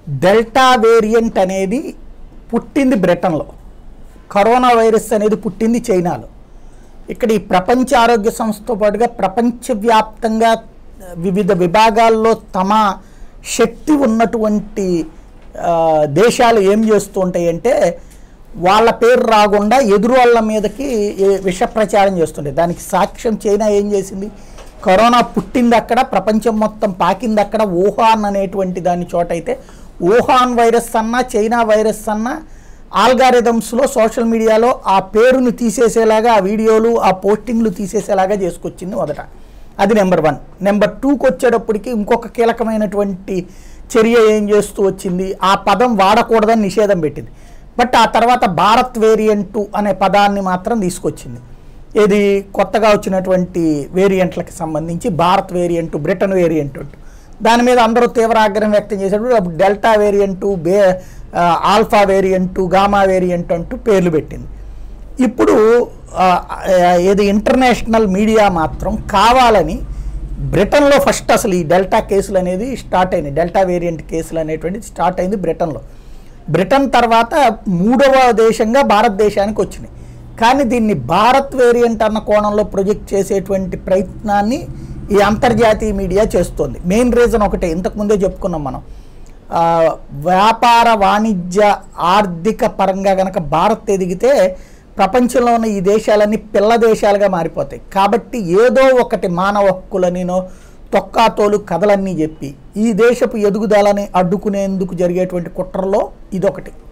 delta variant అనేది పుట్టింది బ్రిటన్లో కరోనా వైరస్ అనేది పుట్టింది చైనాలో ఇక్కడ ఈ ప్రపంచ ఆరోగ్య సంస్థతో పాటుగా ప్రపంచవ్యాప్తంగా వివిధ విభాగాల్లో తమ శక్తి ఉన్నటువంటి ఆ, దేశాలు ఏం చేస్తూ ఉంటాయంటే వాళ్ళ పేరు రాకుండా ఎదురు వాళ్ళ మీదకి ఏ- విష ప్రచారం చేస్తుంటాయి దానికి సాక్ష్యం చైనా ఏం చేసింది కరోనా పుట్టింది అక్కడ ప్రపంచం మొత్తం పాకింది అక్కడ వుహాన్ అనేటువంటి దాని చోట అయితే వుహాన్ వైరస్ అన్నా చైనా వైరస్ అన్నా ఆల్గారిథమ్స్లో సోషల్ మీడియాలో ఆ పేరుని తీసేసేలాగా ఆ వీడియోలు ఆ పోస్టింగ్లు తీసేసేలాగా చేసుకొచ్చింది మొదట అది నెంబర్ వన్ నెంబర్ టూకి వచ్చేటప్పటికి ఇంకొక కీలకమైనటువంటి చర్య ఏం చేస్తూ వచ్చింది ఆ పదం వాడకూడదని నిషేధం పెట్టింది బట్ ఆ తర్వాత భారత్ వేరియంటు అనే పదాన్ని మాత్రం తీసుకొచ్చింది ఇది కొత్తగా వచ్చినటువంటి వేరియంట్లకు సంబంధించి భారత్ వేరియంటు బ్రిటన్ వేరియంట్ అంటూ దాని మీద అందరూ తీవ్ర ఆగ్రహం వ్యక్తం చేసేటప్పుడు అప్పుడు డెల్టా వేరియంటు బే ఆ, ఆల్ఫా వేరియంటు గామా వేరియంట్ అంటూ పేర్లు పెట్టింది ఇప్పుడు ఆ, ఆ, ఏది ఇంటర్నేషనల్ మీడియా మాత్రం కావాలని బ్రిటన్లో ఫస్ట్ అసలు ఈ డెల్టా కేసులు అనేది స్టార్ట్ అయినాయి డెల్టా వేరియంట్ కేసులు అనేటువంటిది స్టార్ట్ అయింది బ్రిటన్లో బ్రిటన్ తర్వాత మూడవ దేశంగా భారతదేశానికి వచ్చినాయి కానీ దీన్ని భారత్ వేరియంట్ అన్న కోణంలో ప్రొజెక్ట్ చేసేటువంటి ప్రయత్నాన్ని ఈ అంతర్జాతీయ మీడియా చేస్తోంది మెయిన్ రీజన్ ఒకటే ఇంతకుముందే చెప్పుకున్నాం మనం ఆ, వ్యాపార వాణిజ్య ఆర్థిక పరంగా గనక భారత్ ఎదిగితే ప్రపంచంలో ఉన్న ఈ దేశాలన్నీ పిల్ల దేశాలుగా మారిపోతాయి కాబట్టి ఏదో ఒకటి మానవ హక్కులనినో తొక్కాతోలు కథలన్నీ చెప్పి ఈ దేశపు ఎదుగుదలని అడ్డుకునేందుకు జరిగేటువంటి కుట్రలో ఇదొకటి